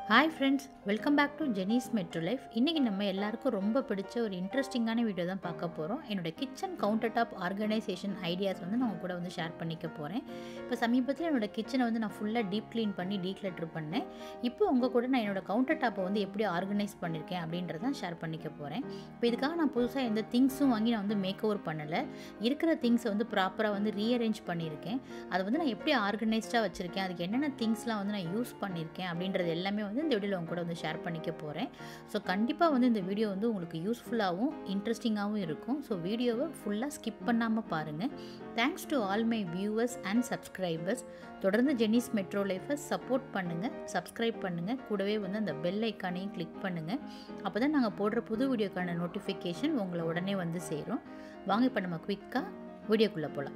hi friends welcome back to Jeni's metro life இன்றைக்கி நம்ம எல்லாருக்கும் ரொம்ப பிடிச்ச ஒரு இன்ட்ரெஸ்டிங்கான வீடியோ தான் பார்க்க போகிறோம் என்னோட kitchen counter top organisation ideas வந்து நான் உங்க கூட வந்து ஷேர் பண்ணிக்க போகிறேன் இப்போ சமீபத்தில் என்னோட கிச்சனை வந்து நான் ஃபுல்லாக டீப் க்ளீன் பண்ணி டீக்ளட்டர் பண்ணேன் இப்போ உங்கள் கூட நான் என்னோட கவுண்டர் டாப்பை வந்து எப்படி ஆர்கனைஸ் பண்ணியிருக்கேன் அப்படின்றத ஷேர் பண்ணிக்க போகிறேன் இப்போ இதுக்காக நான் புதுசாக எந்த திங்ஸும் வாங்கி நான் வந்து மேக் ஓவர் பண்ணலை இருக்கிற திங்ஸை வந்து ப்ராப்பராக வந்து ரீஅரேஞ்ச் பண்ணியிருக்கேன் அதை வந்து நான் எப்படி ஆர்கனைஸ்டாக வச்சுருக்கேன் அதுக்கு என்னென்ன திங்ஸ்லாம் வந்து நான் யூஸ் பண்ணியிருக்கேன் அப்படின்றது எல்லாமே வந்து இந்த வீடியோவில் உங்க கூட வந்து ஷேர் பண்ணிக்க போகிறேன் ஸோ கண்டிப்பாக வந்து இந்த வீடியோ வந்து உங்களுக்கு யூஸ்ஃபுல்லாகவும் இன்ட்ரெஸ்டிங்காகவும் இருக்கும் ஸோ வீடியோவை ஃபுல்லாக ஸ்கிப் பண்ணாமல் பாருங்கள் thanks to all my viewers and subscribers தொடர்ந்து ஜெனிஸ் மெட்ரோ லைஃபை சப்போர்ட் பண்ணுங்கள் சப்ஸ்கிரைப் பண்ணுங்கள் கூடவே வந்து அந்த பெல் ஐக்கானையும் கிளிக் பண்ணுங்கள் அப்போ தான் நாங்கள் போடுற புது வீடியோக்கான நோட்டிஃபிகேஷன் உங்களை உடனே வந்து சேரும் வாங்க இப்போ நம்ம குயிக்காக வீடியோக்குள்ளே போகலாம்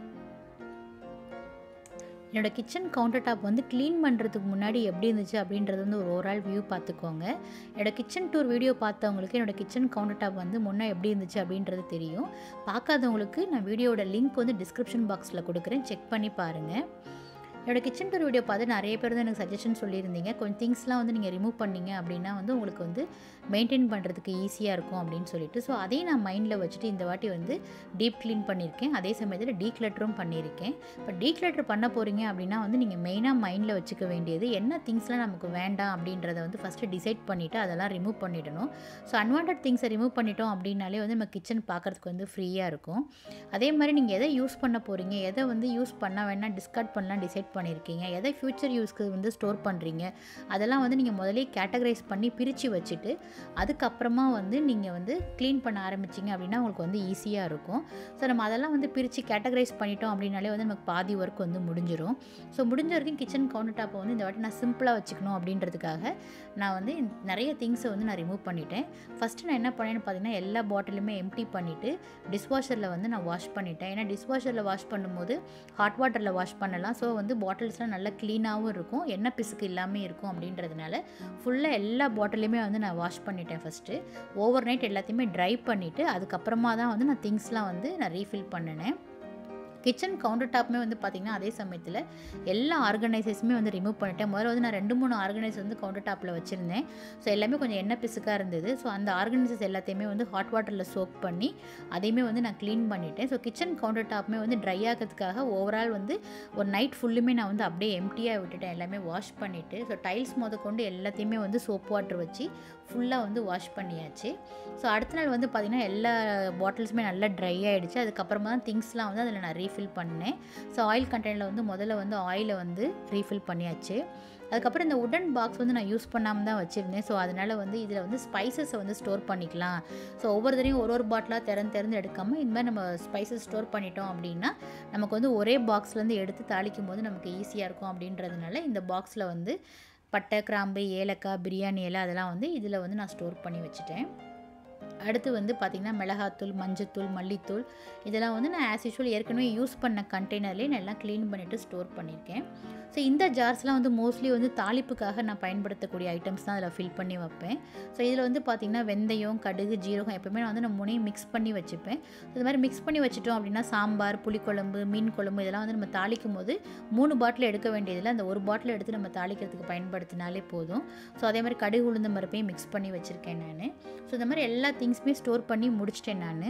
என்னோடய கிச்சன் கவுண்டர் டாப் வந்து க்ளீன் பண்ணுறதுக்கு முன்னாடி எப்படி இருந்துச்சு அப்படின்றது வந்து ஒரு ஓவரால் வியூ பார்த்துக்கோங்க என்னோடய கிச்சன் டூர் வீடியோ பார்த்தவங்களுக்கு என்னோடய கிச்சன் கவுண்டர் டாப் வந்து முன்னே எப்படி இருந்துச்சு அப்படின்றது தெரியும் பார்க்காதவங்களுக்கு நான் வீடியோட லிங்க் வந்து டிஸ்கிரிப்ஷன் பாக்ஸில் கொடுக்குறேன் செக் பண்ணி பாருங்கள் என்னோடய கிச்சன் டூர் வீடியோ பார்த்து நிறைய பேர் வந்து எனக்கு சஜஷன் சொல்லியிருந்தீங்க கொஞ்சம் திங்ஸ்லாம் வந்து நீங்கள் ரிமூவ் பண்ணீங்க அப்படின்னா வந்து உங்களுக்கு வந்து மெயின்டைன் பண்ணுறதுக்கு ஈஸியாக இருக்கும் அப்படின்னு சொல்லிட்டு ஸோ அதையும் நான் மைண்டில் வச்சுட்டு இந்த வாட்டி வந்து டீப் க்ளீன் பண்ணியிருக்கேன் அதே சமயத்தில் டீக்லட்டரும் பண்ணியிருக்கேன் இப்போ டீக்லட்டர் பண்ண போகிறீங்க அப்படின்னா வந்து நீங்கள் மெயினாக மைண்டில் வச்சுக்க வேண்டியது என்ன திங்ஸ்லாம் நமக்கு வேண்டாம் அப்படின்றத வந்து ஃபஸ்ட்டு டிசைட் பண்ணிவிட்டு அதெல்லாம் ரிமூவ் பண்ணிடணும் ஸோ அன்வான்ட் திங்ஸை ரிமூவ் பண்ணிட்டோம் அப்படின்னாலே வந்து நம்ம கிச்சன் பார்க்குறதுக்கு வந்து ஃப்ரீயாக இருக்கும் அதே மாதிரி நீங்கள் எதை யூஸ் பண்ண போகிறீங்க எதை வந்து யூஸ் பண்ண வேணால் டிஸ்கார்ட் பண்ணலாம் டிசைட் பண்ணியிருக்கீங்க எதை ஃப்யூச்சர் யூஸ்க்கு வந்து ஸ்டோர் பண்ணுறீங்க அதெல்லாம் வந்து நீங்கள் முதலே கேட்டகரைஸ் பண்ணி பிரித்து வச்சுட்டு அதுக்கப்புறமா வந்து நீங்கள் வந்து க்ளீன் பண்ண ஆரம்பிச்சிங்க அப்படின்னா உங்களுக்கு வந்து ஈஸியாக இருக்கும் ஸோ நம்ம அதெல்லாம் வந்து பிரித்து கேட்டகரைஸ் பண்ணிட்டோம் அப்படின்னாலே வந்து நமக்கு பாதி ஒர்க் வந்து முடிஞ்சிடும் ஸோ முடிஞ்ச வரைக்கும் கிச்சன் கவுண்டர் டாப்பை வந்து இந்த வாட்டி நான் சிம்பிளாக வச்சுக்கணும் அப்படின்றதுக்காக நான் வந்து நிறைய திங்ஸை வந்து நான் ரிமூவ் பண்ணிட்டேன் ஃபஸ்ட்டு நான் என்ன பண்ணேன்னு பார்த்தீங்கன்னா எல்லா பாட்டிலுமே எம்டி பண்ணிவிட்டு டிஷ்வாஷரில் வந்து நான் வாஷ் பண்ணிட்டேன் ஏன்னா டிஷ்வாஷரில் வாஷ் பண்ணும்போது ஹாட் வாட்டரில் வாஷ் பண்ணலாம் ஸோ வந்து பாட்டில்ஸ்லாம் நல்லா க்ளீனாகவும் இருக்கும் எண்ணெய் பிசுக்கு இல்லாமல் இருக்கும் அப்படின்றதுனால ஃபுல்லாக எல்லா பாட்டிலையுமே வந்து நான் வாஷ் பண்ணிட்டேன் ஃபஸ்ட்டு ஓவர் நைட் எல்லாத்தையுமே ட்ரை பண்ணிவிட்டு அதுக்கப்புறமா தான் வந்து நான் திங்ஸ்லாம் வந்து நான் ரீஃபில் பண்ணினேன் கிச்சன் கவுண்டர் டாப்புமே வந்து பார்த்திங்கன்னா அதே சமயத்தில் எல்லா ஆர்கனைசர்ஸுமே வந்து ரிமூவ் பண்ணிட்டேன் முதல்ல வந்து நான் ரெண்டு மூணு ஆர்கனைசர் வந்து கவுண்டர் டாப்பில் வச்சுருந்தேன் ஸோ எல்லாமே கொஞ்சம் எண்ணெய் பிசுக்காக இருந்தது ஸோ அந்த ஆர்கனைசர்ஸ் எல்லாத்தையுமே வந்து ஹாட் வாட்டரில் சோக் பண்ணி அதையுமே வந்து நான் க்ளீன் பண்ணிட்டேன் ஸோ கிச்சன் கவுண்டர் டாப்புமே வந்து ட்ரை ஆகிறதுக்காக ஓவரால் வந்து ஒரு நைட் ஃபுல்லுமே நான் வந்து அப்படியே எம்டியாக விட்டுட்டேன் எல்லாமே வாஷ் பண்ணிவிட்டு ஸோ டைல்ஸ் முத கொண்டு எல்லாத்தையுமே வந்து சோப் வாட்டர் வச்சு ஃபுல்லாக வந்து வாஷ் பண்ணியாச்சு ஸோ அடுத்த நாள் வந்து பார்த்திங்கன்னா எல்லா பாட்டில்ஸுமே நல்லா ட்ரை ஆகிடுச்சு அதுக்கப்புறமா தான் திங்ஸ்லாம் வந்து அதில் நான் ரீஃபில் பண்ணேன் ஸோ ஆயில் கண்டெய்னரில் வந்து முதல்ல வந்து ஆயிலை வந்து ரீஃபில் பண்ணியாச்சு அதுக்கப்புறம் இந்த உடன் பாக்ஸ் வந்து நான் யூஸ் பண்ணாமல் தான் வச்சுருந்தேன் ஸோ அதனால் வந்து இதில் வந்து ஸ்பைசஸை வந்து ஸ்டோர் பண்ணிக்கலாம் ஸோ ஒவ்வொரு தடையும் ஒரு ஒரு பாட்டிலாக திறந்து திறந்து எடுக்காமல் இந்த மாதிரி நம்ம ஸ்பைசஸ் ஸ்டோர் பண்ணிட்டோம் அப்படின்னா நமக்கு வந்து ஒரே பாக்ஸ்லேருந்து எடுத்து தாளிக்கும் போது நமக்கு ஈஸியாக இருக்கும் அப்படின்றதுனால இந்த பாக்ஸில் வந்து பட்டை கிராம்பு ஏலக்காய் பிரியாணி எல்லாம் அதெல்லாம் வந்து இதில் வந்து நான் ஸ்டோர் பண்ணி வச்சுட்டேன் அடுத்து வந்து பார்த்திங்கன்னா மிளகாத்தூள் மஞ்சத்தூள் மல்லித்தூள் இதெல்லாம் வந்து நான் ஆஸ் யூஷுவல் ஏற்கனவே யூஸ் பண்ண கண்டெய்னர்லேயே நான் எல்லாம் க்ளீன் பண்ணிவிட்டு ஸ்டோர் பண்ணியிருக்கேன் ஸோ இந்த ஜார்ஸ்லாம் வந்து மோஸ்ட்லி வந்து தாளிப்புக்காக நான் பயன்படுத்தக்கூடிய ஐட்டம்ஸ் தான் அதில் ஃபில் பண்ணி வைப்பேன் ஸோ இதில் வந்து பார்த்திங்கன்னா வெந்தயம் கடுகு ஜீரகம் எப்போவுமே நான் வந்து நான் முனையும் மிக்ஸ் பண்ணி வச்சுப்பேன் இது மாதிரி மிக்ஸ் பண்ணி வச்சுட்டோம் அப்படின்னா சாம்பார் புளிக்குழம்பு மீன் குழம்பு இதெல்லாம் வந்து நம்ம தாளிக்கும் போது மூணு பாட்டில் எடுக்க வேண்டியதில்லை அந்த ஒரு பாட்டில் எடுத்து நம்ம தாளிக்கிறதுக்கு பயன்படுத்தினாலே போதும் ஸோ அதே மாதிரி கடுகு உளுந்த மரப்பையும் மிக்ஸ் பண்ணி வச்சுருக்கேன் நான் ஸோ இந்த மாதிரி எல்லா திங்ஸுமே ஸ்டோர் பண்ணி முடிச்சிட்டேன் நான்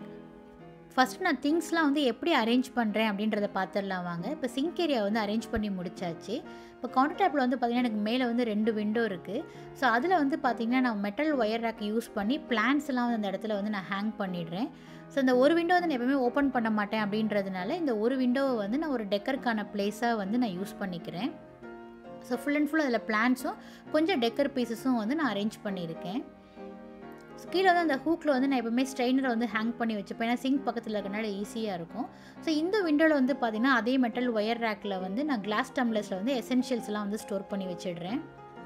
ஃபஸ்ட்டு நான் திங்ஸ்லாம் வந்து எப்படி அரேஞ்ச் பண்ணுறேன் அப்படின்றத பார்த்துடலாம் வாங்க இப்போ சிங்க் ஏரியா வந்து அரேஞ்ச் பண்ணி முடிச்சாச்சு இப்போ கவுண்டர் டாப்பில் வந்து பார்த்திங்கன்னா எனக்கு மேலே வந்து ரெண்டு விண்டோ இருக்குது ஸோ அதில் வந்து பார்த்திங்கன்னா நான் மெட்டல் ஒயர் ரேக் யூஸ் பண்ணி பிளான்ஸ் எல்லாம் வந்து அந்த இடத்துல வந்து நான் ஹேங் பண்ணிடுறேன் ஸோ இந்த ஒரு விண்டோ வந்து நான் எப்பவுமே ஓப்பன் பண்ண மாட்டேன் அப்படின்றதுனால இந்த ஒரு விண்டோவை வந்து நான் ஒரு டெக்கருக்கான பிளேஸாக வந்து நான் யூஸ் பண்ணிக்கிறேன் ஸோ ஃபுல் அண்ட் ஃபுல் அதில் பிளான்ஸும் கொஞ்சம் டெக்கர் பீசஸும் வந்து நான் அரேஞ்ச் பண்ணியிருக்கேன் கீழே வந்து அந்த ஹூக்கில் வந்து நான் எப்பவுமே ஸ்ட்ரெயினரை வந்து ஹேங் பண்ணி வச்சுப்பேன் ஏன்னா சிங்க் பக்கத்தில் இருக்கனால ஈஸியாக இருக்கும் ஸோ இந்த விண்டோவில் வந்து பார்த்திங்கன்னா அதே மெட்டல் ஒயர் ரேக்கில் வந்து நான் கிளாஸ் டம்ளர்ஸில் வந்து எசென்ஷியல்ஸ்லாம் வந்து ஸ்டோர் பண்ணி வச்சிடுறேன்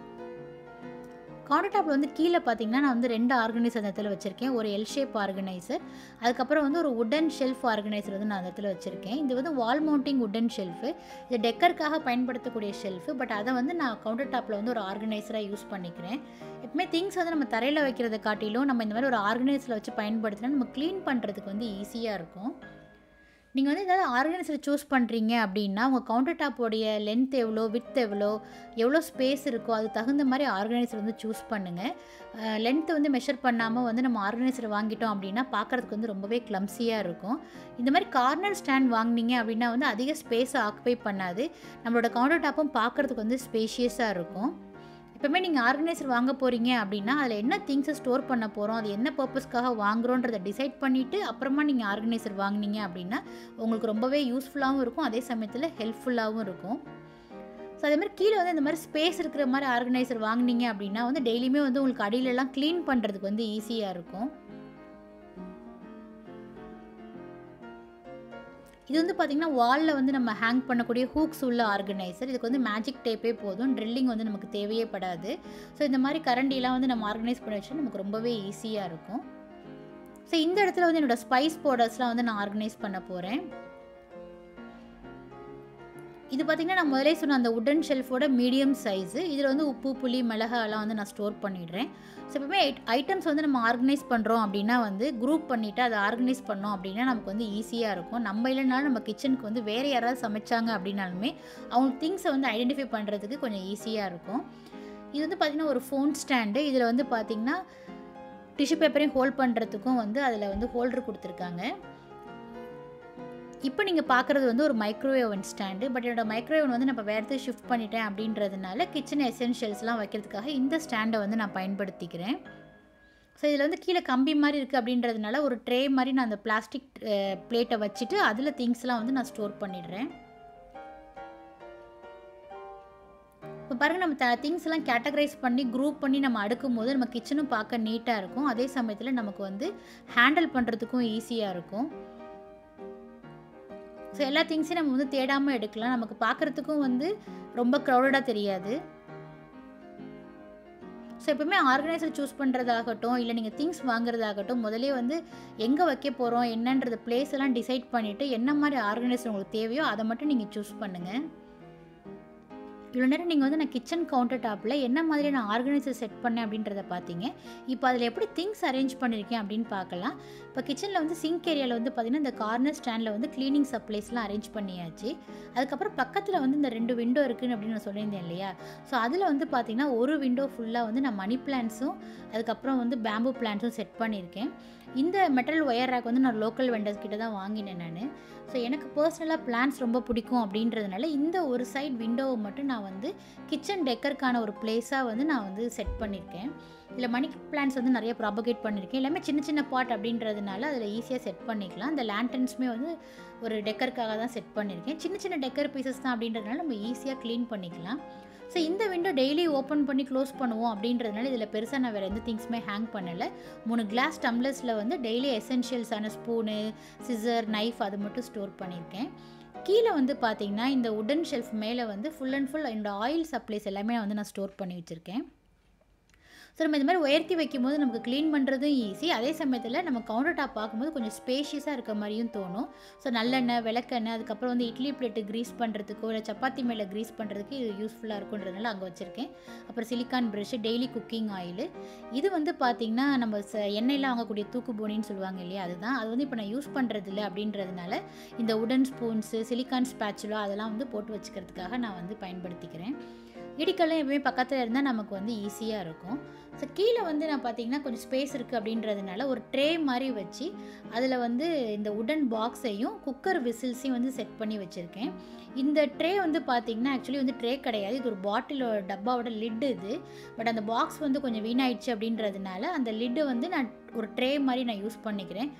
கவுண்டர் டாப்பில் வந்து கீழே பார்த்தீங்கன்னா நான் வந்து ரெண்டு ஆர்கனைசர் அந்த இடத்துல வச்சுருக்கேன் ஒரு எல் ஷேப் ஆர்கனைசர் அதுக்கப்புறம் வந்து ஒரு உடன் ஷெல்ஃப் ஆர்கனைசர் வந்து நான் அந்த இடத்துல வச்சுருக்கேன் இது வந்து வால் மவுண்டிங் உடன் ஷெல்ஃபு இது டெக்கருக்காக பயன்படுத்தக்கூடிய ஷெல்ஃபு பட் அதை வந்து நான் கவுண்டர் டாப்பில் வந்து ஒரு ஆர்கனைசராக யூஸ் பண்ணிக்கிறேன் எப்பவுமே திங்ஸ் வந்து நம்ம தரையில் வைக்கிறத காட்டிலும் நம்ம இந்த மாதிரி ஒரு ஆர்கனைசரில் வச்சு பயன்படுத்தினா நம்ம க்ளீன் பண்ணுறதுக்கு வந்து ஈஸியாக இருக்கும் நீங்கள் வந்து ஏதாவது ஆர்கனைசர் சூஸ் பண்ணுறீங்க அப்படின்னா உங்கள் கவுண்டர் டாப்போடைய லென்த் எவ்வளோ வித் எவ்வளோ எவ்வளோ ஸ்பேஸ் இருக்கோ அது தகுந்த மாதிரி ஆர்கனைசர் வந்து சூஸ் பண்ணுங்கள் லென்த்து வந்து மெஷர் பண்ணாமல் வந்து நம்ம ஆர்கனைசர் வாங்கிட்டோம் அப்படின்னா பார்க்குறதுக்கு வந்து ரொம்பவே க்ளம்ஸியாக இருக்கும் இந்த மாதிரி கார்னர் ஸ்டாண்ட் வாங்கினீங்க அப்படின்னா வந்து அதிக ஸ்பேஸை ஆக்குபை பண்ணாது நம்மளோட கவுண்டர் டாப்பும் பார்க்குறதுக்கு வந்து ஸ்பேஷியஸாக இருக்கும் எப்பவுமே நீங்கள் ஆர்கனைசர் வாங்க போகிறீங்க அப்படின்னா அதில் என்ன திங்ஸை ஸ்டோர் பண்ண போகிறோம் அது என்ன பர்பஸ்க்காக வாங்குறோன்றதை டிசைட் பண்ணிவிட்டு அப்புறமா நீங்கள் ஆர்கனைசர் வாங்கினீங்க அப்படின்னா உங்களுக்கு ரொம்பவே யூஸ்ஃபுல்லாகவும் இருக்கும் அதே சமயத்தில் ஹெல்ப்ஃபுல்லாகவும் இருக்கும் ஸோ அதே மாதிரி கீழே வந்து இந்த மாதிரி ஸ்பேஸ் இருக்கிற மாதிரி ஆர்கனைசர் வாங்கினீங்க அப்படின்னா வந்து டெய்லியுமே வந்து உங்களுக்கு அடியிலலாம் க்ளீன் பண்ணுறதுக்கு வந்து ஈஸியாக இருக்கும் இது வந்து பார்த்திங்கன்னா வாலில் வந்து நம்ம ஹேங் பண்ணக்கூடிய ஹூக்ஸ் உள்ள ஆர்கனைசர் இதுக்கு வந்து மேஜிக் டேப்பே போதும் ட்ரில்லிங் வந்து நமக்கு தேவையே படாது ஸோ இந்த மாதிரி கரண்டிலாம் வந்து நம்ம ஆர்கனைஸ் பண்ணி வச்சா நமக்கு ரொம்பவே ஈஸியாக இருக்கும் ஸோ இந்த இடத்துல வந்து என்னோடய ஸ்பைஸ் பவுடர்ஸ்லாம் வந்து நான் ஆர்கனைஸ் பண்ண போகிறேன் இது பார்த்திங்கன்னா நான் முதலே சொன்ன அந்த உடன் ஷெல்ஃபோட மீடியம் சைஸு இதில் வந்து உப்பு புளி மிளகாலாம் வந்து நான் ஸ்டோர் பண்ணிடுறேன் ஸோ எப்பவுமே ஐட்டம்ஸ் வந்து நம்ம ஆர்கனைஸ் பண்ணுறோம் அப்படின்னா வந்து குரூப் பண்ணிவிட்டு அதை ஆர்கனைஸ் பண்ணோம் அப்படின்னா நமக்கு வந்து ஈஸியாக இருக்கும் நம்ம இல்லைனாலும் நம்ம கிச்சனுக்கு வந்து வேறு யாராவது சமைச்சாங்க அப்படின்னாலுமே அவங்க திங்ஸை வந்து ஐடென்டிஃபை பண்ணுறதுக்கு கொஞ்சம் ஈஸியாக இருக்கும் இது வந்து பார்த்திங்கன்னா ஒரு ஃபோன் ஸ்டாண்டு இதில் வந்து பார்த்திங்கன்னா டிஷ்யூ பேப்பரையும் ஹோல்ட் பண்ணுறதுக்கும் வந்து அதில் வந்து ஹோல்டர் கொடுத்துருக்காங்க இப்போ நீங்கள் பார்க்குறது வந்து ஒரு மைக்ரோவேவ் ஓவன் ஸ்டாண்டு பட் என்னோட மைக்ரோவேவ் வந்து நான் வேறு இடத்துக்கு ஷிஃப்ட் பண்ணிட்டேன் அப்படின்றதுனால கிச்சன் எசென்ஷியல்ஸ்லாம் வைக்கிறதுக்காக இந்த ஸ்டாண்டை வந்து நான் பயன்படுத்திக்கிறேன் ஸோ இதில் வந்து கீழே கம்பி மாதிரி இருக்குது அப்படின்றதுனால ஒரு ட்ரே மாதிரி நான் அந்த பிளாஸ்டிக் பிளேட்டை வச்சுட்டு அதில் திங்ஸ்லாம் வந்து நான் ஸ்டோர் பண்ணிடுறேன் இப்போ பாருங்கள் நம்ம த திங்ஸ் எல்லாம் கேட்டகரைஸ் பண்ணி குரூப் பண்ணி நம்ம அடுக்கும் போது நம்ம கிச்சனும் பார்க்க நீட்டாக இருக்கும் அதே சமயத்தில் நமக்கு வந்து ஹேண்டில் பண்ணுறதுக்கும் ஈஸியாக இருக்கும் ஸோ எல்லா திங்ஸையும் நம்ம வந்து தேடாமல் எடுக்கலாம் நமக்கு பார்க்குறதுக்கும் வந்து ரொம்ப க்ரௌடடாக தெரியாது ஸோ எப்பவுமே ஆர்கனைசர் சூஸ் பண்ணுறதாகட்டும் இல்லை நீங்கள் திங்ஸ் வாங்குறதாகட்டும் முதலே வந்து எங்கே வைக்க போகிறோம் என்னன்றது பிளேஸ் எல்லாம் டிசைட் பண்ணிவிட்டு என்ன மாதிரி ஆர்கனைசர் உங்களுக்கு தேவையோ அதை மட்டும் நீங்கள் சூஸ் பண்ணுங்கள் இவ்வளோ நேரம் நீங்கள் வந்து நான் கிச்சன் கவுண்டர் டாப்பில் என்ன மாதிரி நான் ஆர்கனைசர் செட் பண்ணேன் அப்படின்றத பார்த்தீங்க இப்போ அதில் எப்படி திங்ஸ் அரேஞ்ச் பண்ணியிருக்கேன் அப்படின்னு பார்க்கலாம் இப்போ கிச்சனில் வந்து சிங்க் ஏரியாவில் வந்து பார்த்திங்கன்னா இந்த கார்னர் ஸ்டாண்டில் வந்து க்ளீனிங் சப்ளைஸ்லாம் அரேஞ்ச் பண்ணியாச்சு அதுக்கப்புறம் பக்கத்தில் வந்து இந்த ரெண்டு விண்டோ இருக்குன்னு அப்படின்னு நான் சொல்லியிருந்தேன் இல்லையா ஸோ அதில் வந்து பார்த்திங்கன்னா ஒரு விண்டோ ஃபுல்லாக வந்து நான் மணி பிளான்ஸும் அதுக்கப்புறம் வந்து பேம்பு பிளான்ஸும் செட் பண்ணியிருக்கேன் இந்த மெட்டல் ஒயர் ரேக் வந்து நான் லோக்கல் வெண்டர்ஸ் கிட்ட தான் வாங்கினேன் நான் ஸோ எனக்கு பர்சனலாக பிளான்ஸ் ரொம்ப பிடிக்கும் அப்படின்றதுனால இந்த ஒரு சைட் விண்டோவை மட்டும் நான் வந்து கிச்சன் டெக்கருக்கான ஒரு பிளேஸாக வந்து நான் வந்து செட் பண்ணியிருக்கேன் இதில் மணி பிளான்ஸ் வந்து நிறைய ப்ராபகேட் பண்ணியிருக்கேன் எல்லாமே சின்ன சின்ன பாட் அப்படின்றதுனால அதில் ஈஸியாக செட் பண்ணிக்கலாம் இந்த லேண்டன்ஸுமே வந்து ஒரு டெக்கருக்காக தான் செட் பண்ணியிருக்கேன் சின்ன சின்ன டெக்கர் பீசஸ் தான் அப்படின்றதுனால நம்ம ஈஸியாக க்ளீன் பண்ணிக்கலாம் ஸோ இந்த விண்டோ டெய்லி ஓப்பன் பண்ணி க்ளோஸ் பண்ணுவோம் அப்படின்றதுனால இதில் பெருசாக நான் வேறு எந்த திங்ஸுமே ஹேங் பண்ணலை மூணு கிளாஸ் டம்ளர்ஸில் வந்து டெய்லி எசென்ஷியல்ஸான ஸ்பூனு சிசர் நைஃப் அது மட்டும் ஸ்டோர் பண்ணியிருக்கேன் கீழே வந்து பார்த்தீங்கன்னா இந்த உடன் ஷெல்ஃப் மேலே வந்து ஃபுல் அண்ட் ஃபுல் என்னோட ஆயில் சப்ளைஸ் எல்லாமே வந்து நான் ஸ்டோர் பண்ணி வச்சுருக்கேன் ஸோ நம்ம இந்த மாதிரி உயர்த்தி வைக்கும்போது நமக்கு க்ளீன் பண்ணுறதும் ஈஸி அதே சமயத்தில் நம்ம கவுண்டர் டாப் பார்க்கும்போது கொஞ்சம் ஸ்பேஷியஸாக இருக்க மாதிரியும் தோணும் ஸோ நல்லெண்ணெய் விளக்கெண்ணெய் அதுக்கப்புறம் வந்து இட்லி பிளேட்டு க்ரீஸ் பண்ணுறதுக்கோ இல்லை சப்பாத்தி மேலே க்ரீஸ் பண்ணுறதுக்கு இது யூஸ்ஃபுல்லாக இருக்குன்றதுனால அங்கே வச்சுருக்கேன் அப்புறம் silicone brush daily cooking oil இது வந்து பார்த்திங்கன்னா நம்ம ச எண்ணெயில் வாங்கக்கூடிய தூக்கு போனின்னு சொல்லுவாங்க இல்லையா அதுதான் அது வந்து இப்போ நான் யூஸ் பண்ணுறது இல்லை அப்படின்றதுனால இந்த உடன் ஸ்பூன்ஸு சிலிக்கான் ஸ்பேச்சுலோ அதெல்லாம் வந்து போட்டு வச்சுக்கிறதுக்காக நான் வந்து பயன்படுத்திக்கிறேன் இடிக்கல்லாம் எப்பவுமே பக்கத்தில் இருந்தால் நமக்கு வந்து ஈஸியாக இருக்கும் ஸோ கீழே வந்து நான் பார்த்தீங்கன்னா கொஞ்சம் ஸ்பேஸ் இருக்குது அப்படின்றதுனால ஒரு ட்ரே மாதிரி வச்சு அதில் வந்து இந்த உடன் பாக்ஸையும் குக்கர் விசில்ஸையும் வந்து செட் பண்ணி வச்சுருக்கேன் இந்த ட்ரே வந்து பார்த்திங்கன்னா ஆக்சுவலி வந்து ட்ரே கிடையாது இது ஒரு பாட்டிலோட டப்பாவோட லிட்டு இது பட் அந்த பாக்ஸ் வந்து கொஞ்சம் வீணாயிடுச்சு அப்படின்றதுனால அந்த லிட்டு வந்து நான் ஒரு ட்ரே மாதிரி நான் யூஸ் பண்ணிக்கிறேன்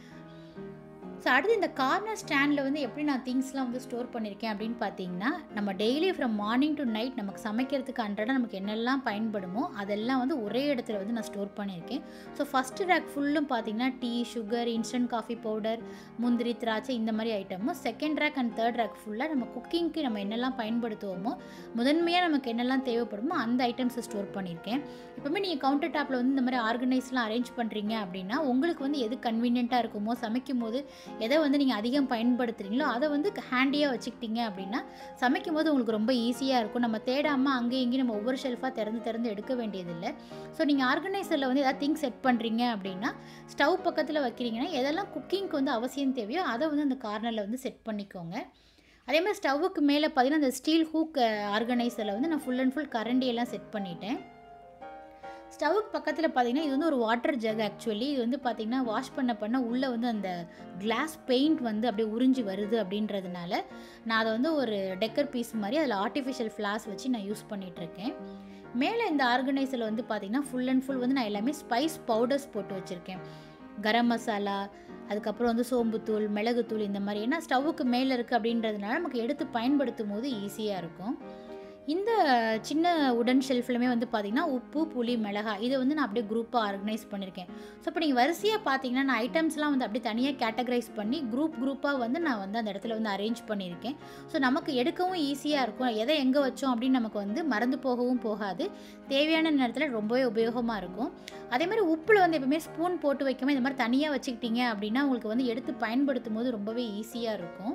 ஸோ அடுத்து இந்த கார்னர் ஸ்டாண்டில் வந்து எப்படி நான் திங்ஸ்லாம் வந்து ஸ்டோர் பண்ணியிருக்கேன் அப்படின்னு பார்த்தீங்கன்னா நம்ம daily from morning to night நமக்கு சமைக்கிறதுக்கு அன்றாட நமக்கு என்னெல்லாம் பயன்படுமோ அதெல்லாம் வந்து ஒரே இடத்துல வந்து நான் ஸ்டோர் பண்ணியிருக்கேன் ஸோ ஃபஸ்ட்டு ரேக் ஃபுல்லும் பார்த்தீங்கன்னா tea sugar instant coffee powder முந்திரி திராட்சை இந்த மாதிரி ஐட்டமும் second rack and third rack ஃபுல்லாக நம்ம குக்கிங்க்கு நம்ம என்னெல்லாம் பயன்படுத்துவோமோ முதன்மையாக நமக்கு என்னெல்லாம் தேவைப்படுமோ அந்த ஐட்டம்ஸை ஸ்டோர் பண்ணியிருக்கேன் எப்பவுமே நீங்கள் கவுண்டர் டாப்பில் வந்து இந்த மாதிரி ஆர்கனைஸ்லாம் அரேஞ்ச் பண்ணுறீங்க அப்படின்னா உங்களுக்கு வந்து எது கன்வீனியண்ட்டாக இருக்குமோ சமைக்கும் போது எதை வந்து நீங்கள் அதிகம் பயன்படுத்துகிறீங்களோ அதை வந்து ஹேண்டியாக வச்சுக்கிட்டீங்க அப்படின்னா சமைக்கும் போது உங்களுக்கு ரொம்ப ஈஸியாக இருக்கும் நம்ம தேடாமல் அங்கேயும் இங்கேயும் நம்ம ஒவ்வொரு ஷெல்ஃபாக திறந்து திறந்து எடுக்க வேண்டியதில்லை ஸோ நீங்கள் ஆர்கனைசரில் வந்து ஏதாவது திங்ஸ் செட் பண்ணுறீங்க அப்படின்னா ஸ்டவ் பக்கத்தில் வைக்கிறீங்கன்னா எதெல்லாம் குக்கிங்க்கு வந்து அவசியம் தேவையோ அதை வந்து அந்த கார்னரில் வந்து செட் பண்ணிக்கோங்க அதே மாதிரி ஸ்டவ்வுக்கு மேலே பார்த்தீங்கன்னா அந்த ஸ்டீல் ஹூக் ஆர்கனைசரில் வந்து நான் ஃபுல் அண்ட் ஃபுல் கரண்டியெல்லாம் செட் பண்ணிட்டேன் ஸ்டவ்வுக்கு பக்கத்தில் பார்த்தீங்கன்னா இது வந்து ஒரு வாட்டர் ஜக் ஆக்சுவலி இது வந்து பார்த்தீங்கன்னா வாஷ் பண்ண பண்ண உள்ளே வந்து அந்த கிளாஸ் பெயிண்ட் வந்து அப்படியே உறிஞ்சி வருது அப்படின்றதுனால நான் அதை வந்து ஒரு டெக்கர் பீஸ் மாதிரி அதில் ஆர்டிஃபிஷியல் ஃப்ளாஸ் வச்சு நான் யூஸ் பண்ணிகிட்ருக்கேன் மேலே இந்த ஆர்கனைசரில் வந்து பார்த்தீங்கன்னா ஃபுல் அண்ட் ஃபுல் வந்து நான் எல்லாமே ஸ்பைஸ் பவுடர்ஸ் போட்டு வச்சுருக்கேன் கரம் மசாலா அதுக்கப்புறம் வந்து சோம்புத்தூள் மிளகுத்தூள் இந்த மாதிரி ஏன்னா ஸ்டவ்வுக்கு மேலே இருக்குது அப்படின்றதுனால நமக்கு எடுத்து பயன்படுத்தும் போது ஈஸியாக இருக்கும் இந்த சின்ன உடன் ஷெல்ஃப்லையுமே வந்து பார்த்திங்கன்னா உப்பு புளி மிளகாய் இதை வந்து நான் அப்படியே குரூப்பாக ஆர்கனைஸ் பண்ணியிருக்கேன் ஸோ இப்போ நீங்கள் வரிசையாக பார்த்தீங்கன்னா நான் ஐட்டம்ஸ்லாம் வந்து அப்படியே தனியாக கேட்டகரைஸ் பண்ணி குரூப் குரூப்பாக வந்து நான் வந்து அந்த இடத்துல வந்து அரேஞ்ச் பண்ணியிருக்கேன் ஸோ நமக்கு எடுக்கவும் ஈஸியாக இருக்கும் எதை எங்கே வச்சோம் அப்படின்னு நமக்கு வந்து மறந்து போகவும் போகாது தேவையான நேரத்தில் ரொம்பவே உபயோகமாக இருக்கும் அதே மாதிரி உப்பில் வந்து எப்பவுமே ஸ்பூன் போட்டு வைக்காமல் இந்த மாதிரி தனியாக வச்சுக்கிட்டீங்க அப்படின்னா உங்களுக்கு வந்து எடுத்து பயன்படுத்தும் போது ரொம்பவே ஈஸியாக இருக்கும்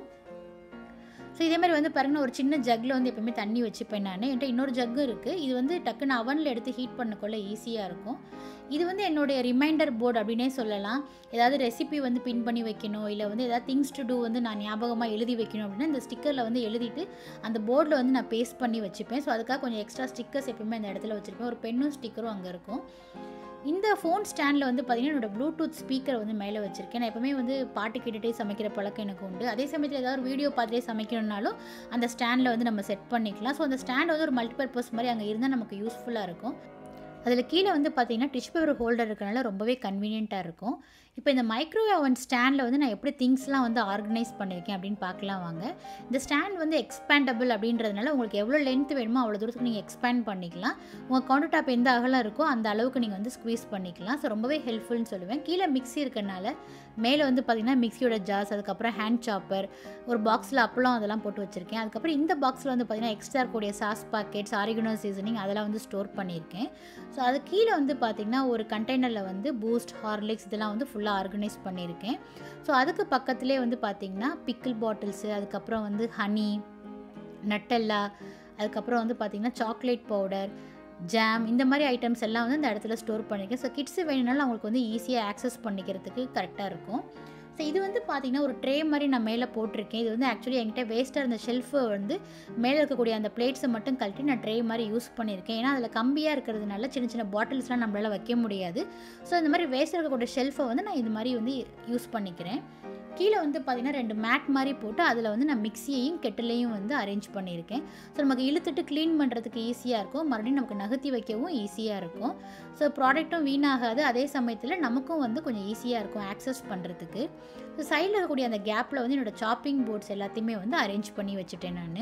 ஸோ இதே மாதிரி வந்து பாருங்க ஒரு சின்ன ஜக்கில் வந்து எப்பவுமே தண்ணி வச்சுப்பேன் நான் என்கிட்ட இன்னொரு ஜக்கு இருக்குது இது வந்து டக்குன்னு அவனில் எடுத்து ஹீட் பண்ணக்கொள்ள ஈஸியாக இருக்கும் இது வந்து என்னுடைய ரிமைண்டர் போர்டு அப்படின்னே சொல்லலாம் ஏதாவது ரெசிபி வந்து பின் பண்ணி வைக்கணும் இல்லை வந்து ஏதாவது திங்ஸ் டு டூ வந்து நான் ஞாபகமாக எழுதி வைக்கணும் அப்படின்னா இந்த ஸ்டிக்கரில் வந்து எழுதிட்டு அந்த போர்டில் வந்து நான் பேஸ்ட் பண்ணி வச்சுப்பேன் ஸோ அதுக்காக கொஞ்சம் எக்ஸ்ட்ரா ஸ்டிக்கர்ஸ் எப்பவுமே அந்த இடத்துல வச்சுருப்பேன் ஒரு பென்னும் ஸ்டிக்கரும் அங்கே இருக்கும் இந்த ஃபோன் ஸ்டாண்டில் வந்து பார்த்திங்கன்னா என்னோட ப்ளூடூத் ஸ்பீக்கர் வந்து மேலே வச்சுருக்கேன் நான் எப்பவுமே வந்து பாட்டு கேட்டுகிட்டே சமைக்கிற பழக்கம் எனக்கு உண்டு அதே சமயத்தில் ஏதாவது வீடியோ பார்த்துட்டே சமைக்கணும்னாலும் அந்த ஸ்டாண்டில் வந்து நம்ம செட் பண்ணிக்கலாம் ஸோ அந்த ஸ்டாண்ட் வந்து ஒரு மல்டிபர்பஸ் மாதிரி அங்கே இருந்தால் நமக்கு யூஸ்ஃபுல்லாக இருக்கும் அதில் கீழே வந்து பார்த்தீங்கன்னா டிஷ் பேப்பர் ஹோல்டர் இருக்கனால ரொம்பவே கன்வீனியண்ட்டாக இருக்கும் இப்போ இந்த மைக்ரோவேவ் அவன் ஸ்டாண்டில் வந்து நான் எப்படி திங்ஸ்லாம் வந்து ஆர்கனைஸ் பண்ணியிருக்கேன் அப்படின்னு பார்க்கலாம் வாங்க இந்த ஸ்டாண்ட் வந்து எக்ஸ்பேண்டபிள் அப்படின்றதுனால உங்களுக்கு எவ்வளோ லென்த் வேணுமோ அவ்வளோ தூரத்துக்கு நீங்கள் எக்ஸ்பேண்ட் பண்ணிக்கலாம் உங்கள் கவுண்டர் டாப் எந்த அகலம் இருக்கோ அந்த அளவுக்கு நீங்கள் வந்து ஸ்க்வீஸ் பண்ணிக்கலாம் ஸோ ரொம்பவே ஹெல்ப்ஃபுல்னு சொல்லுவேன் கீழே மிக்ஸி இருக்கனால மேலே வந்து பார்த்திங்கன்னா மிக்ஸியோட ஜார்ஸ் அதுக்கப்புறம் ஹேண்ட் சாப்பர் ஒரு பாக்ஸில் அப்பளம் அதெல்லாம் போட்டு வச்சுருக்கேன் அதுக்கப்புறம் இந்த பாக்ஸில் வந்து பார்த்திங்கன்னா எக்ஸ்ட்ரா இருக்கக்கூடிய சாஸ் பாக்கெட்ஸ் ஆரிகனோ சீசனிங் அதெல்லாம் வந்து ஸ்டோர் பண்ணியிருக்கேன் ஸோ அது கீழே வந்து பார்த்திங்கன்னா ஒரு கண்டெய்னரில் வந்து பூஸ்ட் ஹார்லிக்ஸ் இதெல்லாம் வந்து ஃபுல்லாக ஆர்கனைஸ் பண்ணியிருக்கேன் ஸோ அதுக்கு பக்கத்துலேயே வந்து பார்த்திங்கன்னா பிக்கிள் பாட்டில்ஸு அதுக்கப்புறம் வந்து ஹனி நட்டெல்லா அதுக்கப்புறம் வந்து பார்த்திங்கன்னா சாக்லேட் பவுடர் ஜாம் இந்த மாதிரி ஐட்டம்ஸ் எல்லாம் வந்து இந்த இடத்துல ஸ்டோர் பண்ணியிருக்கேன் ஸோ கிட்ஸு வேணுனாலும் அவங்களுக்கு வந்து ஈஸியாக ஆக்சஸ் பண்ணிக்கிறதுக்கு கரெக்டாக இருக்கும் ஸோ இது வந்து பார்த்திங்கன்னா ஒரு ட்ரே மாதிரி நான் மேலே போட்டிருக்கேன் இது வந்து ஆக்சுவலி என்கிட்ட வேஸ்ட்டாக இருந்த ஷெல்ஃபு வந்து மேலே இருக்கக்கூடிய அந்த பிளேட்ஸை மட்டும் கழட்டி நான் ட்ரே மாதிரி யூஸ் பண்ணியிருக்கேன் ஏன்னா அதில் கம்பியாக இருக்கிறதுனால சின்ன சின்ன பாட்டில்ஸ்லாம் நம்மளால் வைக்க முடியாது ஸோ இந்த மாதிரி வேஸ்ட்டாக இருக்கக்கூடிய ஷெல்ஃபை வந்து நான் இது மாதிரி வந்து யூஸ் பண்ணிக்கிறேன் கீழே வந்து பார்த்திங்கன்னா ரெண்டு மேட் மாதிரி போட்டு அதில் வந்து நான் மிக்சியையும் கெட்டிலையும் வந்து அரேஞ்ச் பண்ணியிருக்கேன் ஸோ நமக்கு இழுத்துட்டு க்ளீன் பண்ணுறதுக்கு ஈஸியாக இருக்கும் மறுபடியும் நமக்கு நகர்த்தி வைக்கவும் ஈஸியாக இருக்கும் ஸோ ப்ராடக்ட்டும் வீணாகாது அதே சமயத்தில் நமக்கும் வந்து கொஞ்சம் ஈஸியாக இருக்கும் ஆக்சஸ் பண்ணுறதுக்கு ஸோ சைடில் இருக்கக்கூடிய அந்த கேப்பில் வந்து என்னோடய சாப்பிங் போர்ட்ஸ் எல்லாத்தையுமே வந்து அரேஞ்ச் பண்ணி வச்சுட்டேன் நான்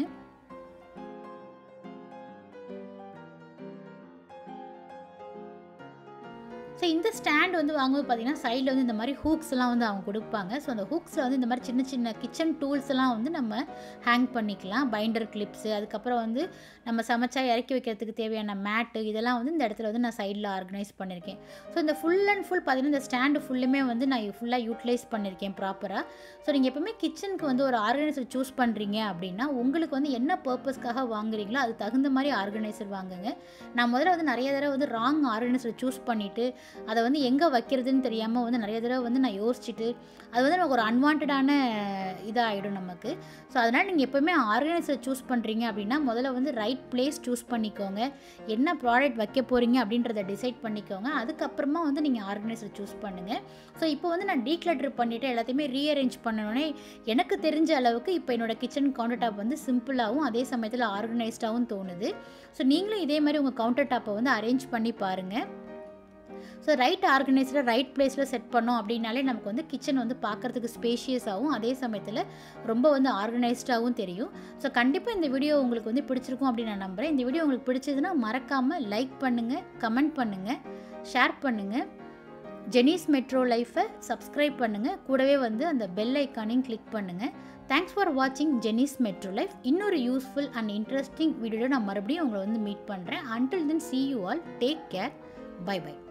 ஸோ இந்த ஸ்டாண்ட் வந்து வாங்கும்போது பார்த்தீங்கன்னா சைடில் வந்து இந்த மாதிரி ஹூக்ஸ்லாம் வந்து அவங்க கொடுப்பாங்க ஸோ அந்த ஹூக்ஸில் வந்து இந்த மாதிரி சின்ன சின்ன கிச்சன் டூல்ஸ்லாம் வந்து நம்ம ஹேங் பண்ணிக்கலாம் பைண்டர் கிளிப்ஸு அதுக்கப்புறம் வந்து நம்ம சமைச்சா இறக்கி வைக்கிறதுக்கு தேவையான மேட்டு இதெல்லாம் வந்து இந்த இடத்துல வந்து நான் சைடில் ஆர்கனைஸ் பண்ணியிருக்கேன் ஸோ இந்த ஃபுல் அண்ட் ஃபுல் பார்த்தீங்கன்னா இந்த ஸ்டாண்டு ஃபுல்லுமே வந்து நான் ஃபுல்லாக யூட்டிலைஸ் பண்ணியிருக்கேன் ப்ராப்பராக ஸோ நீங்கள் எப்பவுமே கிச்சனுக்கு வந்து ஒரு ஆர்கனைசர் சூஸ் பண்ணுறீங்க அப்படின்னா உங்களுக்கு வந்து என்ன பர்பஸ்க்காக வாங்குறீங்களோ அது தகுந்த மாதிரி ஆர்கனைசர் வாங்குங்க நான் முதல்ல வந்து நிறைய தடவை வந்து ராங் ஆர்கனைசர் சூஸ் பண்ணிவிட்டு அதை வந்து எங்கே வைக்கிறதுன்னு தெரியாமல் வந்து நிறைய தடவை வந்து நான் யோசிச்சுட்டு அது வந்து நமக்கு ஒரு அன்வான்டான இதாகிடும் நமக்கு ஸோ அதனால் நீங்கள் எப்போவுமே ஆர்கனைசர் சூஸ் பண்ணுறீங்க அப்படின்னா முதல்ல வந்து ரைட் பிளேஸ் சூஸ் பண்ணிக்கோங்க என்ன ப்ராடக்ட் வைக்க போகிறீங்க அப்படின்றத டிசைட் பண்ணிக்கோங்க அதுக்கப்புறமா வந்து நீங்கள் ஆர்கனைசர் சூஸ் பண்ணுங்கள் ஸோ இப்போ வந்து நான் டீக்ளட்டர் பண்ணிவிட்டு எல்லாத்தையுமே ரீஅரேஞ்ச் பண்ணணுன்னே எனக்கு தெரிஞ்ச அளவுக்கு இப்போ என்னோடய கிச்சன் கவுண்டர் டாப் வந்து சிம்பிளாகவும் அதே சமயத்தில் ஆர்கனைஸ்டாகவும் தோணுது ஸோ நீங்களும் இதே மாதிரி உங்கள் கவுண்டர் டாப்பை வந்து அரேஞ்ச் பண்ணி பாருங்கள் ஸோ ரைட் ஆர்கனைஸில் ரைட் பிளேஸில் செட் பண்ணோம் அப்படின்னாலே நமக்கு வந்து கிச்சன் வந்து பார்க்குறதுக்கு ஸ்பேஷியஸாகவும் அதே சமயத்தில் ரொம்ப வந்து ஆர்கனைஸ்டாகவும் தெரியும் ஸோ கண்டிப்பாக இந்த வீடியோ உங்களுக்கு வந்து பிடிச்சிருக்கும் அப்படின்னு நான் நம்புகிறேன் இந்த வீடியோ உங்களுக்கு பிடிச்சதுன்னா மறக்காமல் லைக் பண்ணுங்கள் கமெண்ட் பண்ணுங்கள் ஷேர் பண்ணுங்கள் ஜெனிஸ் மெட்ரோ லைஃப்பை சப்ஸ்கிரைப் பண்ணுங்கள் கூடவே வந்து அந்த பெல் ஐக்கானையும் கிளிக் பண்ணுங்கள் தேங்க்ஸ் ஃபார் வாட்சிங் ஜெனிஸ் மெட்ரோ லைஃப் இன்னொரு யூஸ்ஃபுல் அண்ட் இன்ட்ரெஸ்டிங் வீடியோவில் நான் மறுபடியும் உங்களை வந்து மீட் பண்ணுறேன் until then see you all take care bye by